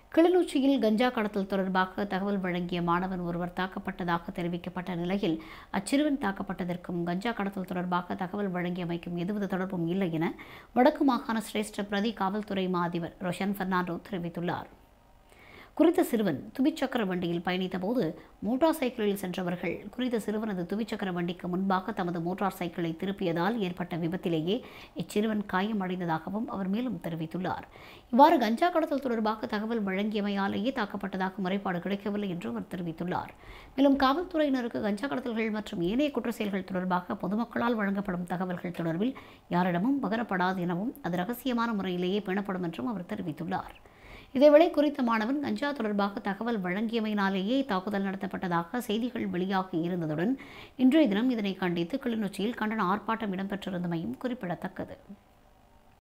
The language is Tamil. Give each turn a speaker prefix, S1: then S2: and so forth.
S1: கிளிநொச்சியில் கஞ்சா கடத்தல் தொடர்பாக தகவல் வழங்கிய மாணவன் ஒருவர் தாக்கப்பட்டதாக தெரிவிக்கப்பட்ட நிலையில் அச்சிறுவன் தாக்கப்பட்டதற்கும் கஞ்சா கடத்தல் தொடர்பாக தகவல் வழங்கியமைக்கும் எதுவித தொடர்பும் இல்லை என வடக்கு மாகாண சிரேஷ்ட பிரதி காவல்துறை மா அதிபர் ரோஷன் பெர்னாண்டோ தெரிவித்துள்ளார் குறித்த சிறுவன் துவிச்சக்கர வண்டியில் பயணித்தபோது மோட்டார் சைக்கிளில் சென்றவர்கள் குறித்த சிறுவனது துவிச்சக்கர வண்டிக்கு முன்பாக தமது மோட்டார் சைக்கிளை திருப்பியதால் ஏற்பட்ட விபத்திலேயே இச்சிறுவன் காயமடைந்ததாகவும் அவர் மேலும் தெரிவித்துள்ளார் இவ்வாறு கஞ்சா கடத்தல் தொடர்பாக தகவல் வழங்கியமையாலேயே தாக்கப்பட்டதாக முறைப்பாடு கிடைக்கவில்லை என்று அவர் தெரிவித்துள்ளார் மேலும் காவல்துறையினருக்கு கஞ்சா கடத்தல்கள் மற்றும் ஏனைய குற்ற செயல்கள் தொடர்பாக பொதுமக்களால் வழங்கப்படும் தகவல்கள் தொடர்பில் யாரிடமும் பகரப்படாது எனவும் அது ரகசியமான முறையிலேயே பேணப்படும் என்றும் அவர் தெரிவித்துள்ளார் இதேவேளை குறித்த மாணவன் கஞ்சா தொடர்பாக தகவல் வழங்கியமையினாலேயே தாக்குதல் நடத்தப்பட்டதாக செய்திகள் வெளியாகி இருந்ததுடன் இன்றைய தினம் இதனை கண்டித்து கிளிநொச்சியில் கண்டன ஆர்ப்பாட்டம் இடம்பெற்றிருந்தமையும் குறிப்பிடத்தக்கது